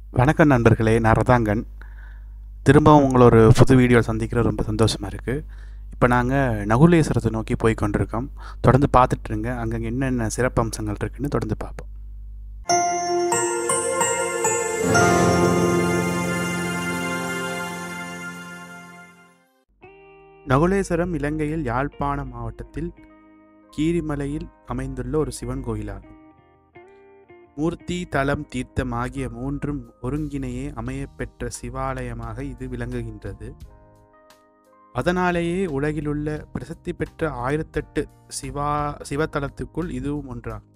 வணக்கம் நண்பர்களே நான் ரதாங்கன் திரும்பவும் உங்களை ஒரு புது வீடியோ சந்திக்கிறது ரொம்ப சந்தோஷமாக இருக்குது இப்போ நாங்கள் நகுலேஸ்வரத்தை நோக்கி போய் கொண்டிருக்கோம் தொடர்ந்து பார்த்துட்டு இருங்க அங்கங்கே என்னென்ன சிறப்பம்சங்கள் இருக்குன்னு தொடர்ந்து பார்ப்போம் நகுலேஸ்வரம் இலங்கையில் யாழ்ப்பாண மாவட்டத்தில் கீரிமலையில் அமைந்துள்ள ஒரு சிவன் கோயிலாகும் மூர்த்தி தலம் தீர்த்தம் ஆகிய மூன்றும் ஒருங்கிணையே அமையப்பெற்ற சிவாலயமாக இது விளங்குகின்றது அதனாலேயே உலகிலுள்ள பிரசித்தி பெற்ற ஆயிரத்தெட்டு சிவா சிவத்தலத்துக்குள் இதுவும் ஒன்றாகும்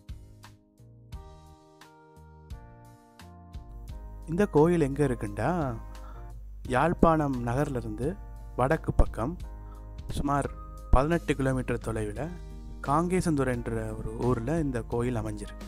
இந்த கோயில் எங்கே இருக்குண்டா யாழ்ப்பாணம் நகர்லேருந்து வடக்கு பக்கம் சுமார் பதினெட்டு கிலோமீட்டர் தொலைவில் காங்கேசந்துறை என்ற ஒரு ஊரில் இந்த கோயில் அமைஞ்சிருக்கு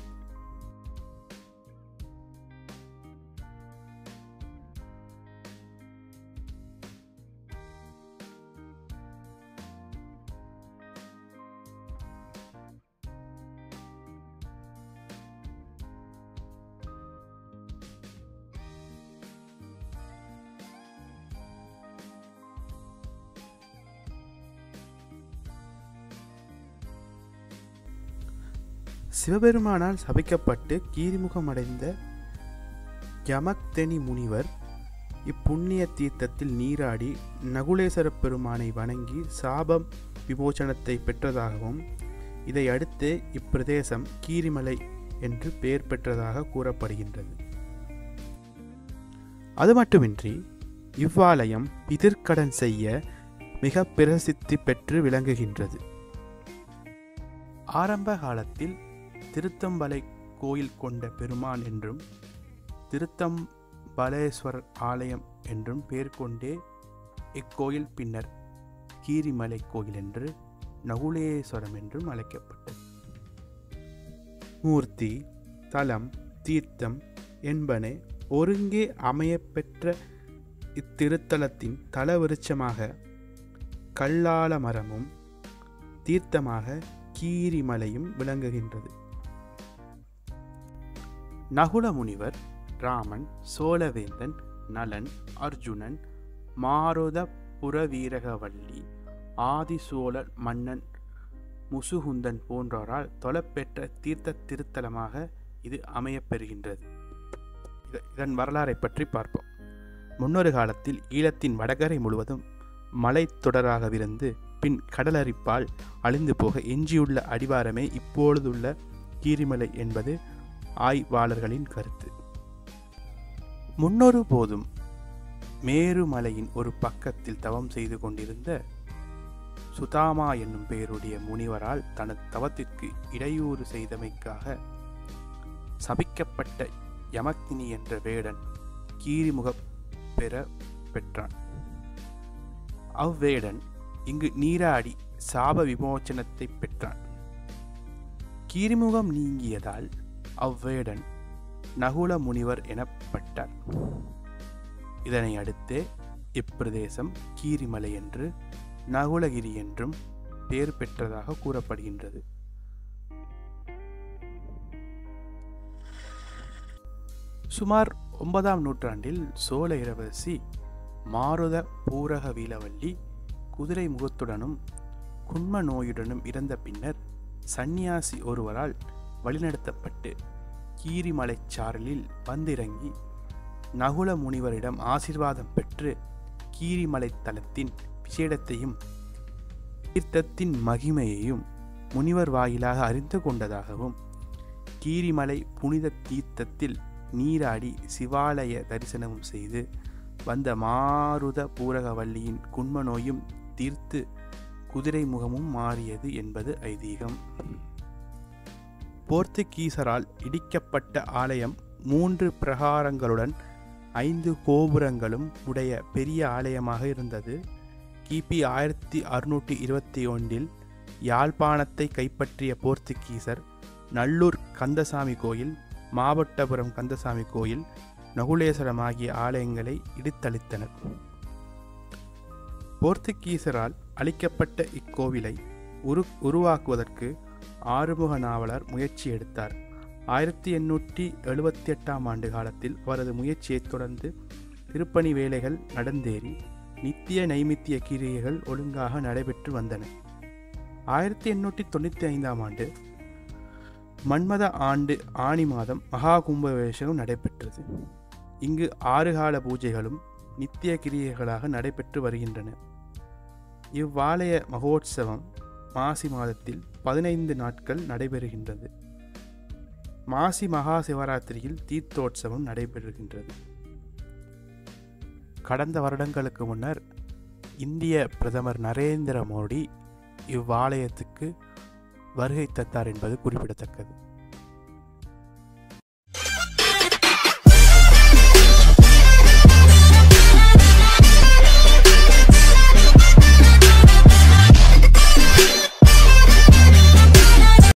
சிவபெருமானால் சபிக்கப்பட்டு கீரிமுகமடைந்த யமக்தெனி முனிவர் இப்புண்ணிய தீர்த்தத்தில் நீராடி நகுலேசர பெருமானை வணங்கி சாபம் விமோசனத்தை பெற்றதாகவும் இதை அடுத்து இப்பிரதேசம் கீரிமலை என்று பெயர் பெற்றதாக கூறப்படுகின்றது அது மட்டுமின்றி இவ்வாலயம் பிதிர்க்கடன் செய்ய மிக பிரசித்தி பெற்று விளங்குகின்றது ஆரம்ப காலத்தில் திருத்தம்பலை கோயில் கொண்ட பெருமான் என்றும் திருத்தம்பலேஸ்வரர் ஆலயம் என்றும் பெயர் கொண்டே இக்கோயில் பின்னர் கீரிமலை கோயில் என்று நகுலேஸ்வரம் என்றும் அழைக்கப்பட்டது மூர்த்தி தலம் தீர்த்தம் என்பன ஒருங்கே அமையப்பெற்ற இத்திருத்தலத்தின் தலவிருட்சமாக கல்லால மரமும் தீர்த்தமாக கீரிமலையும் விளங்குகின்றது நகுல முனிவர் ராமன் சோழவேந்தன் நலன் அர்ஜுனன் மாருத புறவீரகவல்லி ஆதிசோழர் மன்னன் முசுகுந்தன் போன்றோரால் தொலைப்பெற்ற தீர்த்த திருத்தலமாக இது அமையப்பெறுகின்றது இதன் வரலாறை பற்றி பார்ப்போம் முன்னொரு காலத்தில் ஈழத்தின் வடகரை முழுவதும் மலைத்தொடராகவிருந்து பின் கடலரிப்பால் அழிந்து போக எஞ்சியுள்ள அடிவாரமே இப்பொழுதுள்ள கீரிமலை என்பது ஆய்வாளர்களின் கருத்து முன்னொரு போதும் மேருமலையின் ஒரு பக்கத்தில் தவம் செய்து கொண்டிருந்த சுதாமா என்னும் பெயருடைய முனிவரால் தனது தவத்திற்கு இடையூறு செய்தமைக்காக சபிக்கப்பட்ட யமக்தினி என்ற வேடன் கீரிமுக பெற பெற்றான் அவ்வேடன் இங்கு நீராடி சாப விமோச்சனத்தை பெற்றான் கீரிமுகம் நீங்கியதால் அவ்வேடன் நகுல முனிவர் எனப்பட்டார் இதனை அடுத்து இப்பிரதேசம் கீரிமலை என்று நகுலகிரி என்றும் பெயர் பெற்றதாக கூறப்படுகின்றது சுமார் ஒன்பதாம் நூற்றாண்டில் சோழ இளவரசி மாருத பூரக வீலவல்லி குதிரை முகத்துடனும் குன்ம நோயுடனும் இறந்த பின்னர் சந்நியாசி ஒருவரால் வழிநடத்தப்பட்டு கீரிமலைச் சாரலில் வந்திறங்கி நகுல முனிவரிடம் ஆசிர்வாதம் பெற்று கீரிமலை தலத்தின் விசேடத்தையும் தீர்த்தத்தின் மகிமையையும் முனிவர் வாயிலாக அறிந்து கொண்டதாகவும் கீரிமலை புனித தீர்த்தத்தில் நீராடி சிவாலய தரிசனமும் செய்து வந்த மாருத பூரகவல்லியின் குன்ம நோயும் தீர்த்து குதிரை முகமும் மாறியது என்பது ஐதீகம் போர்த்துகீசரால் இடிக்கப்பட்ட ஆலயம் மூன்று பிரகாரங்களுடன் ஐந்து கோபுரங்களும் உடைய பெரிய ஆலயமாக இருந்தது கிபி ஆயிரத்தி அறுநூற்றி இருபத்தி ஒன்றில் யாழ்ப்பாணத்தை கைப்பற்றிய போர்த்துகீசர் நல்லூர் கந்தசாமி கோயில் மாவட்டபுரம் கந்தசாமி கோயில் நகுலேஸ்வரம் ஆகிய ஆலயங்களை இடித்தளித்தனர் போர்த்துகீசரால் அளிக்கப்பட்ட இக்கோவிலை உரு உருவாக்குவதற்கு ஆறுமுக நாவலர் முயற்சி எடுத்தார் ஆயிரத்தி எண்ணூற்றி எழுபத்தி எட்டாம் ஆண்டு காலத்தில் அவரது முயற்சியைத் தொடர்ந்து திருப்பணி வேலைகள் நடந்தேறி நித்திய நைமித்திய கிரியைகள் ஒழுங்காக நடைபெற்று வந்தன ஆயிரத்தி எண்ணூற்றி தொண்ணூற்றி ஐந்தாம் ஆண்டு மன்மத ஆண்டு ஆணி மாதம் மகா கும்பாபிஷேகம் நடைபெற்றது இங்கு ஆறு கால பூஜைகளும் நித்திய கிரியைகளாக நடைபெற்று வருகின்றன இவ்வாலய மகோத்சவம் மாசி மாதத்தில் பதினைந்து நாட்கள் நடைபெறுகின்றது மாசி மகா சிவராத்திரியில் தீர்த்தோற்சவம் நடைபெறுகின்றது கடந்த வருடங்களுக்கு முன்னர் இந்திய பிரதமர் நரேந்திர மோடி இவ்வாலயத்துக்கு வருகை தந்தார் என்பது குறிப்பிடத்தக்கது